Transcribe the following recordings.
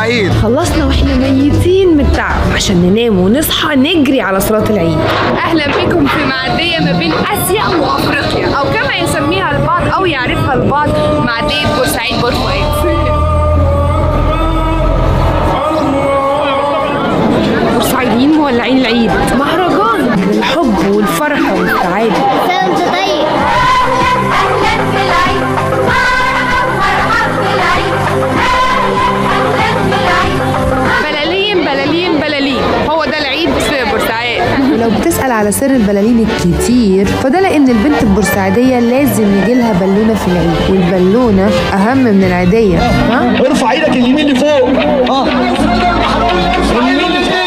العيد خلصنا واحنا ميتين من التعب عشان ننام ونصحى نجري على صلاة العيد اهلا بكم في معدية ما بين اسيا وافريقيا او كما يسميها البعض او يعرفها البعض معدية بورسعيد بورفؤاد بورسعيديين مولعين العيد مهرجان للحب والفرحة والسعادة سنة وانت طيب أهلا بالعيد مرحب بالعيد أهلا بالعيد بلالين بلالين بلالين هو ده العيد في بورسعيد ولو بتسأل على سر البلالين الكتير فده لأن البنت البورسعيدية لازم يجيلها بالونة في العيد والبالونة أهم من العيدية ها؟ ارفع ايدك اليمين لفوق اه اليمين لفوق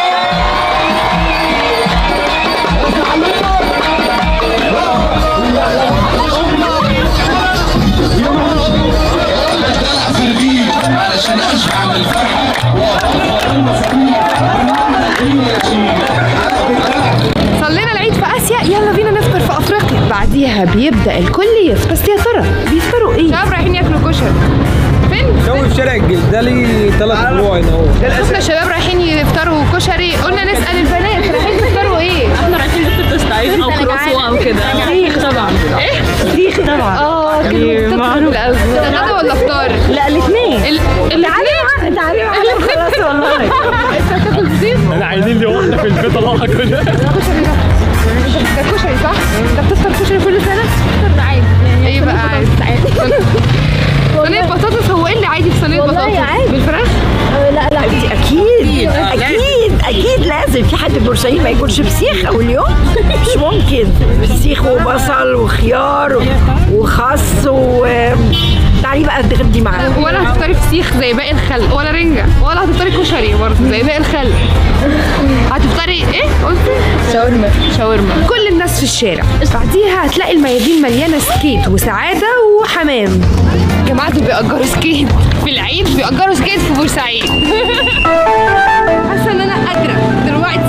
صلينا العيد في اسيا يلا بينا نفطر في افريقيا بعديها بيبدا الكل يفطر بس يا ترى بيفطروا ايه شباب رايحين ياكلوا كشري فين جو في شارع الجلدلي ثلاث اسبوع هنا اهو شفنا الشباب رايحين يفطروا كشري قلنا نسال البنات رايحين تفطروا ايه احنا رايحين نفطر بورسعيد او كرواسون او كده سيخ طبعا ايه سيخ طبعا اه كده معروف. ده غدا ولا فطار لا الاثنين الاثنين تعالي معانا خلاص والله انت هتاكل فسيخ احنا عايزين لي واحده في البيت الله كده كشري ده ده كشري صح؟ انت بتفطر كشري كل سنه؟ بفطر عادي ايه بقى عادي صينية بطاطس هو ايه اللي عادي في صينية والله بطاطس؟ عادي. بالفراخ؟ اكيد اكيد اكيد لازم في حد بورسعيد ما ياكلش فسيخ او اليوم مش ممكن فسيخ وبصل وخيار وخس و تعالي بقى تغدي معانا ولا هتفطري فسيخ زي باقي الخلق ولا رنجة ولا هتفطري كشري برضه زي باقي الخلق هتفطري ايه قلتي؟ شاورما شاورما كل الناس في الشارع بعديها هتلاقي الميادين مليانة سكيت وسعادة وحمام جماعة دول بيأجروا سكيت في العيد بيأجروا سكيت في بورسعيد حاسة ان انا قادرة دلوقتي